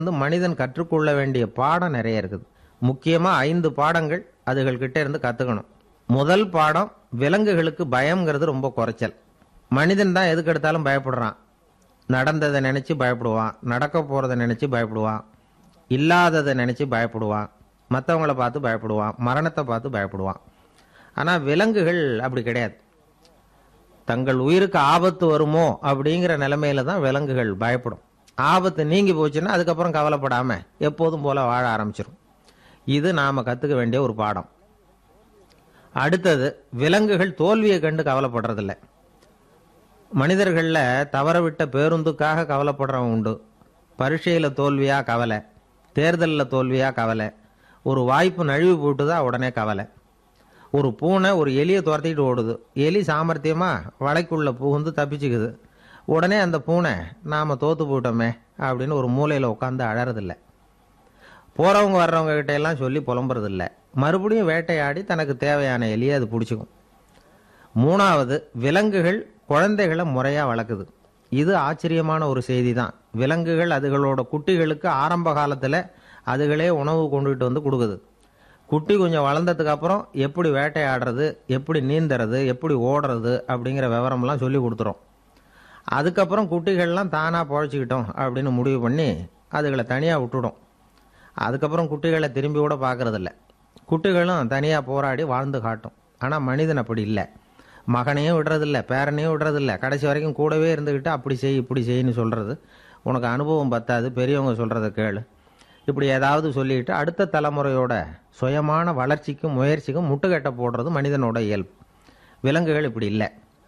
வந்து மனிதன் கற்றுக்கொள்ள வேண்டிய பாடம் நிறைய இருக்குது முக்கியமா ஐந்து பாடங்கள் அதுகள் கிட்ட இருந்து கத்துக்கணும் முதல் பாடம் விலங்குகளுக்கு பயம்ங்கிறது ரொம்ப குறைச்சல் மனிதன் தான் எதுக்கு எடுத்தாலும் பயப்படுறான் நடந்ததை நினைச்சு பயப்படுவான் நடக்க போறதை நினைச்சு பயப்படுவான் இல்லாததை நினைச்சு பயப்படுவான் மற்றவங்கள பார்த்து பயப்படுவான் மரணத்தை பார்த்து பயப்படுவான் ஆனா விலங்குகள் அப்படி கிடையாது தங்கள் உயிருக்கு ஆபத்து வருமோ அப்படிங்கிற நிலைமையில தான் விலங்குகள் பயப்படும் ஆபத்து நீங்கி போச்சுன்னா அதுக்கப்புறம் கவலைப்படாம எப்போதும் போல வாழ ஆரம்பிச்சிடும் இது நாம கத்துக்க வேண்டிய ஒரு பாடம் அடுத்தது விலங்குகள் தோல்வியை கண்டு கவலைப்படுறதில்ல மனிதர்கள்ல தவறவிட்ட பேருந்துக்காக கவலைப்படுறவன் உண்டு பரீட்சையில தோல்வியா கவலை தேர்தலில் தோல்வியா கவலை ஒரு வாய்ப்பு நழுவி போட்டுதா உடனே கவலை ஒரு பூனை ஒரு எலியை துரத்திட்டு ஓடுது எலி சாமர்த்தியமா வலைக்குள்ள புகுந்து தப்பிச்சுக்குது உடனே அந்த பூனை நாம தோத்து போயிட்டோமே அப்படின்னு ஒரு மூலையில உட்காந்து அழறதில்ல போறவங்க வர்றவங்க கிட்ட எல்லாம் சொல்லி புலம்புறதில்ல மறுபடியும் வேட்டையாடி தனக்கு தேவையான எலியை அது பிடிச்சிக்கும் மூணாவது விலங்குகள் குழந்தைகளை முறையா வளர்க்குது இது ஆச்சரியமான ஒரு செய்தி தான் விலங்குகள் அதுகளோட குட்டிகளுக்கு ஆரம்ப காலத்துல அதுகளே உணவு கொண்டுகிட்டு வந்து கொடுக்குது குட்டி கொஞ்சம் வளர்ந்ததுக்கு அப்புறம் எப்படி வேட்டையாடுறது எப்படி நீந்துறது எப்படி ஓடுறது அப்படிங்கிற விவரம்லாம் சொல்லி கொடுத்துரும் அதுக்கப்புறம் குட்டிகள்லாம் தானாக பொழைச்சிக்கிட்டோம் அப்படின்னு முடிவு பண்ணி அதுகளை தனியாக விட்டுடும் அதுக்கப்புறம் குட்டிகளை திரும்பி கூட பார்க்கறதில்ல குட்டிகளும் தனியாக போராடி வாழ்ந்து காட்டும் ஆனால் மனிதன் அப்படி இல்லை மகனையும் விடுறதில்ல பேரனையும் விடுறதில்ல கடைசி வரைக்கும் கூடவே இருந்துக்கிட்டு அப்படி செய் இப்படி செய்யின்னு சொல்கிறது உனக்கு அனுபவம் பத்தாது பெரியவங்க சொல்கிறத கேளு இப்படி ஏதாவது சொல்லிட்டு அடுத்த தலைமுறையோட சுயமான வளர்ச்சிக்கும் முயற்சிக்கும் முட்டுக்கட்டை போடுறது மனிதனோட இயல்பு விலங்குகள் இப்படி இல்லை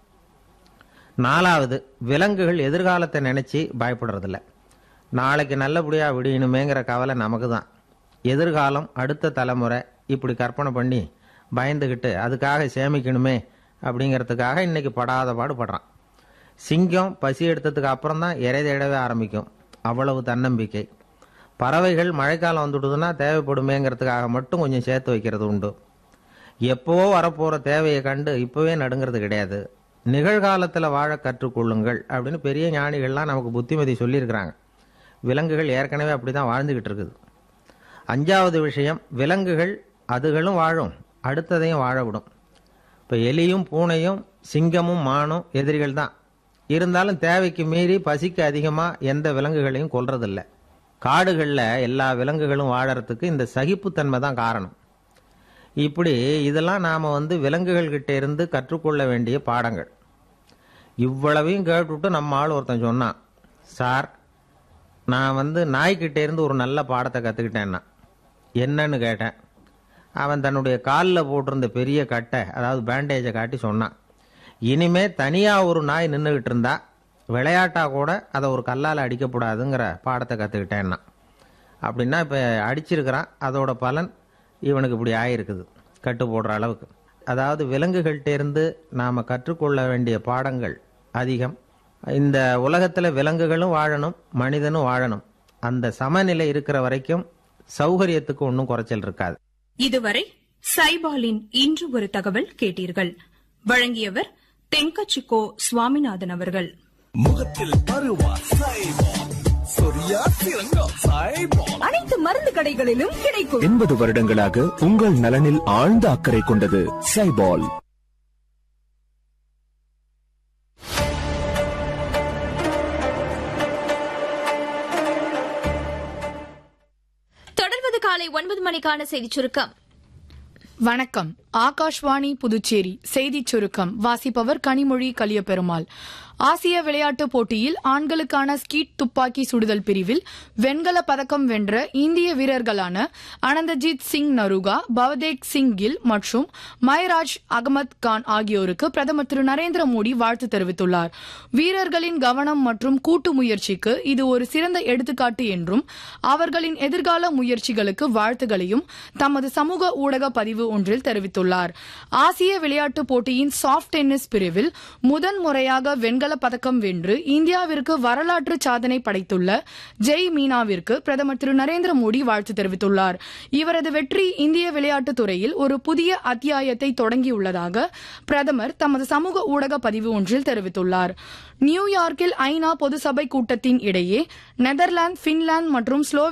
நாலாவது விலங்குகள் எதிர்காலத்தை நினைச்சு பயப்படுறதில்ல நாளைக்கு நல்லபடியா விடியணுமேங்கிற கவலை நமக்கு தான் எதிர்காலம் அடுத்த தலைமுறை இப்படி கற்பனை பண்ணி பயந்துக்கிட்டு அதுக்காக சேமிக்கணுமே அப்படிங்கிறதுக்காக இன்னைக்கு படாத பாடுபடுறான் சிங்கம் பசி எடுத்ததுக்கு அப்புறம் தான் இறை தேடவே ஆரம்பிக்கும் அவ்வளவு தன்னம்பிக்கை பறவைகள் மழைக்காலம் வந்துடுதுன்னா தேவைப்படுமேங்கிறதுக்காக மட்டும் கொஞ்சம் சேர்த்து வைக்கிறது உண்டு எப்போவோ வரப்போற தேவையை கண்டு இப்பவே நடுங்கிறது கிடையாது நிகழ்காலத்தில் வாழ கற்றுக்கொள்ளுங்கள் அப்படின்னு பெரிய ஞானிகள்லாம் நமக்கு புத்திமதி சொல்லியிருக்கிறாங்க விலங்குகள் ஏற்கனவே அப்படிதான் வாழ்ந்துகிட்டு இருக்குது அஞ்சாவது விஷயம் விலங்குகள் அதுகளும் வாழும் அடுத்ததையும் வாழ விடும் இப்போ எலியும் பூனையும் சிங்கமும் மானும் எதிரிகள் தான் இருந்தாலும் தேவைக்கு மீறி பசிக்கு அதிகமாக எந்த விலங்குகளையும் கொல்றதில்ல காடுகளில் எல்லா விலங்குகளும் வாழறதுக்கு இந்த சகிப்புத்தன்மை தான் காரணம் இப்படி இதெல்லாம் நாம் வந்து விலங்குகள் கிட்ட இருந்து கற்றுக்கொள்ள வேண்டிய பாடங்கள் இவ்வளவையும் கேட்டுவிட்டு நம்ம ஆள் ஒருத்தன் சொன்னான் சார் நான் வந்து நாய்க்கிட்ட இருந்து ஒரு நல்ல பாடத்தை கற்றுக்கிட்டேன்னா என்னன்னு கேட்டேன் அவன் தன்னுடைய காலில் போட்டிருந்த பெரிய கட்டை அதாவது பேண்டேஜை காட்டி சொன்னான் இனிமே தனியாக ஒரு நாய் நின்றுக்கிட்டு இருந்தா விளையாட்டா கூட அதை ஒரு கல்லால் அடிக்கக்கூடாதுங்கிற பாடத்தை கற்றுக்கிட்டேன்னா அப்படின்னா இப்போ அடிச்சிருக்கிறான் அதோட பலன் இவனுக்கு இப்படி ஆயிருக்குது கட்டு போடுற அளவுக்கு அதாவது விலங்குகள்கிட்ட இருந்து நாம் கற்றுக்கொள்ள வேண்டிய பாடங்கள் அதிகம் இந்த உலகத்தில் விலங்குகளும் வாழணும் மனிதனும் வாழணும் அந்த சமநிலை இருக்கிற வரைக்கும் சௌகரியத்துக்கு ஒன்றும் குறைச்சல் இருக்காது இதுவரை சைபாலின் இன்று ஒரு தகவல் கேட்டீர்கள் வழங்கியவர் தென்கச்சிக்கோ சுவாமிநாதன் அவர்கள் முகத்தில் பருவா சைபால் சொரியா சிறங்கா சைபால் அனைத்து மருந்து கடைகளிலும் கிடைக்கும் எண்பது வருடங்களாக உங்கள் நலனில் ஆழ்ந்த அக்கறை கொண்டது சைபால் தொடர்வது காலை ஒன்பது மணிக்கான செய்திச் சுருக்கம் வணக்கம் ஆகாஷ்வாணி புதுச்சேரி செய்திச் சுருக்கம் வாசிப்பவர் கனிமொழி கலியபெருமாள் ஆசிய விளையாட்டுப் போட்டியில் ஆண்களுக்கான ஸ்கீட் துப்பாக்கி சுடுதல் பிரிவில் வெண்கல பதக்கம் வென்ற இந்திய வீரர்களான அனந்தஜித் சிங் நருகா பவதேக் சிங் கில் மற்றும் மைராஜ் அகமத் கான் ஆகியோருக்கு பிரதமர் திரு நரேந்திர மோடி வாழ்த்து தெரிவித்துள்ளார் வீரர்களின் கவனம் மற்றும் கூட்டு முயற்சிக்கு இது ஒரு சிறந்த எடுத்துக்காட்டு என்றும் அவர்களின் எதிர்கால முயற்சிகளுக்கு வாழ்த்துகளையும் தமது சமூக ஊடக பதிவு ஒன்றில் தெரிவித்துள்ளார் தெரிவித்துள்ளார் ஆசிய விளையாட்டுப் போட்டியின் சாஃப்ட் டென்னிஸ் பிரிவில் முதன் முறையாக வெண்கலப் பதக்கம் வென்று இந்தியாவிற்கு வரலாற்று சாதனை படைத்துள்ள ஜெய் மீனாவிற்கு பிரதமர் திரு நரேந்திர மோடி வாழ்த்து தெரிவித்துள்ளார் இவரது வெற்றி இந்திய விளையாட்டுத் துறையில் ஒரு புதிய அத்தியாயத்தை தொடங்கியுள்ளதாக பிரதமர் தமது சமூக ஊடக பதிவு ஒன்றில் தெரிவித்துள்ளார் நியூயார்க்கில் ஐநா பொதுசபை கூட்டத்தின் இடையே நெதர்லாந்து பின்லாந்து மற்றும் ஸ்லோவே